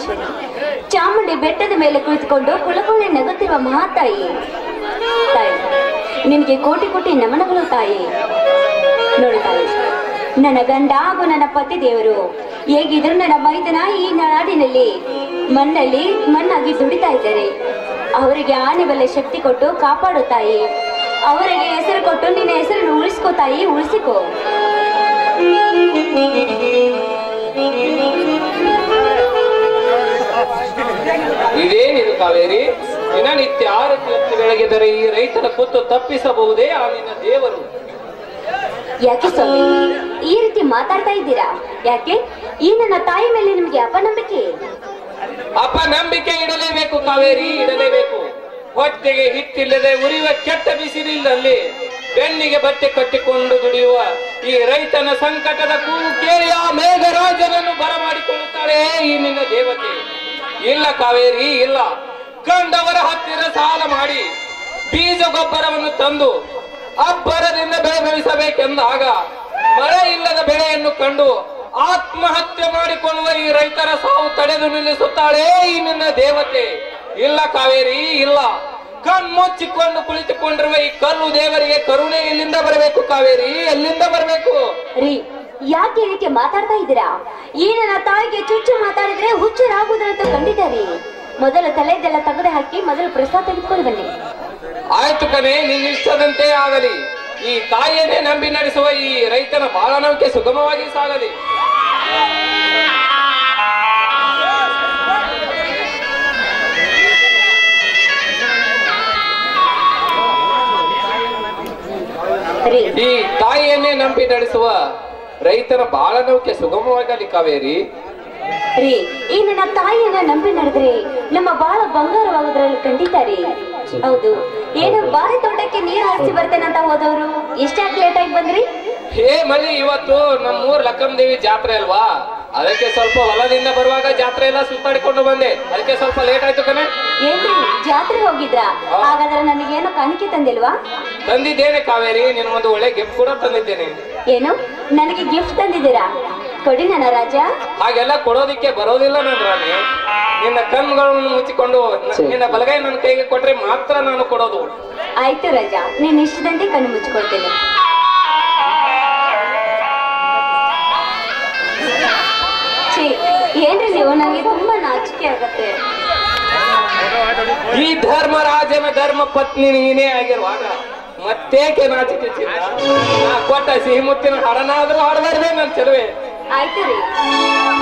ಚಾಮುಂಡೇಶ್ವರಿ ಚಾಮುಂಡಿ ಬೆಟ್ಟದ ಮೇಲೆ ಕುಳಿತುಕೊಂಡು ಕುಳಕುಳಿ ನಗುತ್ತಿರುವ ಮಹಾತಾಯಿ ತಾಯಿ ನಿನಗೆ ಕೋಟಿ ಕೋಟಿ ನಮನಗಳು ತಾಯಿ ನೋಡು ತಾಯಿ ನನ್ನ ಗಂಡ ಹಾಗೂ ನನ್ನ ಪತಿ ದೇವರು ಹೇಗಿದ್ರು ನನ್ನ ಮೈದನ ಈ ನಾಡಿನಲ್ಲಿ ಮಣ್ಣಲ್ಲಿ ಮಣ್ಣಾಗಿ ದುಡಿತಾ ಇದ್ದಾರೆ ಅವರಿಗೆ ಆನೆ ಬಲೆ ಶಕ್ತಿ ಕೊಟ್ಟು ಕಾಪಾಡು ತಾಯಿ ಅವರಿಗೆ ಹೆಸರು ಕೊಟ್ಟು ನಿನ್ನ ಹೆಸರನ್ನು ಉಳಿಸ್ಕೋ ತಾಯಿ ಉಳಿಸಿಕೋ ಇದೇನಿದು ಕಾವೇರಿ ದಿನನಿತ್ಯ ಆರತಿ ಹೊತ್ತು ಬೆಳಗಿದರೆ ಈ ರೈತರ ಕುತ್ತು ತಪ್ಪಿಸಬಹುದೇ ಆ ನಿನ್ನ ದೇವರು ಯಾಕೆ ಸ್ವಾಮಿ ಈ ರೀತಿ ಮಾತಾಡ್ತಾ ಇದ್ದೀರಾ ಯಾಕೆ ಈ ನನ್ನ ತಾಯಿ ಮೇಲೆ ನಿಮಗೆ ಅಪನಂಬಿಕೆ ಅಪನಂಬಿಕೆ ಇಡಲೇಬೇಕು ಕಾವೇರಿ ಇಡಲೇಬೇಕು ಹೊಟ್ಟೆಗೆ ಹಿಟ್ಟಿಲ್ಲದೆ ಉರಿಯುವ ಕೆಟ್ಟ ಬಿಸಿಲಿಲ್ಲಲ್ಲಿ ಬೆನ್ನಿಗೆ ಬಟ್ಟೆ ಕಟ್ಟಿಕೊಂಡು ದುಡಿಯುವ ಈ ರೈತನ ಸಂಕಟದ ಕೂಗು ಕೇಳಿ ಆ ಮೇಘರಾಜನನ್ನು ಬರಮಾಡಿಕೊಳ್ಳುತ್ತಾಳೆ ಈ ನಿನ್ನ ದೇವತೆ ಇಲ್ಲ ಕಾವೇರಿ ಇಲ್ಲ ಕಂಡವರ ಹತ್ತಿರ ಸಾಲ ಮಾಡಿ ಬೀಜ ಗೊಬ್ಬರವನ್ನು ತಂದು ಅಬ್ಬರದಿಂದ ಬೆಳೆ ಬೆಳೆಸಬೇಕೆಂದಾಗ ಮಳೆ ಇಲ್ಲದ ಬೆಳೆಯನ್ನು ಕಂಡು ಆತ್ಮಹತ್ಯೆ ಮಾಡಿಕೊಳ್ಳುವ ಈ ರೈತರ ಸಾವು ತಡೆದು ನಿಲ್ಲಿಸುತ್ತಾಳೆ ಈ ನಿನ್ನ ದೇವತೆ ಇಲ್ಲ ಕಾವೇರಿ ಇಲ್ಲ ಕಣ್ಮುಚ್ಚಿಕೊಂಡು ಕುಳಿತುಕೊಂಡಿರುವ ಈ ಕಲ್ಲು ದೇವರಿಗೆ ಕರುಣೆ ಎಲ್ಲಿಂದ ಬರಬೇಕು ಕಾವೇರಿ ಎಲ್ಲಿಂದ ಬರಬೇಕು ರೀ ಯಾಕೆ ಈ ರೀತಿ ಮಾತಾಡ್ತಾ ಇದ್ದೀರಾ ಈ ನನ್ನ ತಾಯಿಗೆ ಚುಚ್ಚು ಮಾತಾಡಿದ್ರೆ ಹುಚ್ಚರಾಗುವುದಂತ ಖಂಡಿತ ರೀ ಮೊದಲು ತಲೆದೆಲ್ಲ ತೆಗೆದು ಹಾಕಿ ಮೊದಲು ಪ್ರಸಾದ ತೆಗೆದುಕೊಂಡು ಬನ್ನಿ ಆಯ್ತು ಕಣೆ ನಿನ್ನ ಇಷ್ಟದಂತೆ ಆಗಲಿ ಈ ತಾಯಿಯನ್ನೇ ನಂಬಿ ನಡೆಸುವ ಈ ರೈತನ ಬಾಳನೌಕೆ ಸುಗಮವಾಗಿ ಸಾಗಲಿ ರೀ ಈ ತಾಯಿಯನ್ನೇ ನಂಬಿ ನಡೆಸುವ ರೈತನ ಬಾಳನೌಕೆ ಸುಗಮವಾಗಲಿ ಕಾವೇರಿ ರೀ ಈ ನನ್ನ ತಾಯಿಯನ್ನ ನಂಬಿ ನಡೆದ್ರೆ ನಮ್ಮ ಬಾಳ ಬಂಗಾರವಾಗೋದ್ರಲ್ಲಿ ಖಂಡಿತ ರೀ ಹೌದು ಏನು ಬಾರಿ ತೋಟಕ್ಕೆ ನೀರು ಹಾರಿಸಿ ಬರ್ತೇನಂತ ಹೋದವರು ಎಷ್ಟಾಗಿ ಲೇಟ್ ಆಗಿ ಬಂದ್ರಿ ಹೇ ಮಲ್ಲಿ ಇವತ್ತು ನಮ್ಮೂರ್ ಲಕ್ಕಂ ದೇವಿ ಜಾತ್ರೆ ಅಲ್ವಾ ಅದಕ್ಕೆ ಸ್ವಲ್ಪ ಹೊಲದಿಂದ ಬರುವಾಗ ಜಾತ್ರೆ ಎಲ್ಲ ಸುತ್ತಾಡಿಕೊಂಡು ಬಂದೆ ಅದಕ್ಕೆ ಸ್ವಲ್ಪ ಲೇಟ್ ಆಯ್ತು ಕಣೆ ಏನ್ರಿ ಜಾತ್ರೆ ಹೋಗಿದ್ರಾ ಹಾಗಾದ್ರೆ ನನಗೇನು ಕಾಣಿಕೆ ತಂದಿಲ್ವಾ ತಂದಿದ್ದೇನೆ ಕಾವೇರಿ ನಿನ್ ಒಂದು ಒಳ್ಳೆ ಗಿಫ್ಟ್ ಕೂಡ ತಂದಿದ್ದೇನೆ ಏನು ನನಗೆ ಗಿಫ್ಟ್ ತಂದಿದ್ದೀರಾ ಕೊಡಿ ನನ್ನ ರಾಜ ಹಾಗೆಲ್ಲ ಕೊಡೋದಿಕ್ಕೆ ಬರೋದಿಲ್ಲ ನನ್ನ ರಾಣಿ ನಿನ್ನ ಕಣ್ಗಳನ್ನು ಮುಚ್ಚಿಕೊಂಡು ನ- ನಿನ್ನ ಬಲಗೈ ನನ್ನ ಕೈಗೆ ಕೊಟ್ರೆ ಮಾತ್ರ ನಾನು ಕೊಡೋದು ಆಯ್ತು ರಾಜ ನೀನ್ ಇಷ್ಟದಂತೆ ಕಣ್ಣು ಮುಚ್ಕೊಳ್ತೇನೆ ಛೀ, ಏನ್ರಿ ನೀವು ನನಗೆ ತುಂಬಾ ನಾಚಿಕೆ ಆಗತ್ತೆ ಈ ಧರ್ಮರಾಜನ ಧರ್ಮ ಪತ್ನಿ ನೀನೇ ಆಗಿರುವಾಗ ಮತ್ತೇಕೆ ನಾಚಿಕೆ ಚಿನ್ನ? ನಾ ಕೊಟ್ಟ ಸಿಹಿ ಮುತ್ತಿನ ಹರನಾದ್ರೂ ಹಾಡಬಾರ್ದೆ ನನ್ನ ಚೆಲುವೆ ಆಯ್ತು ರೀ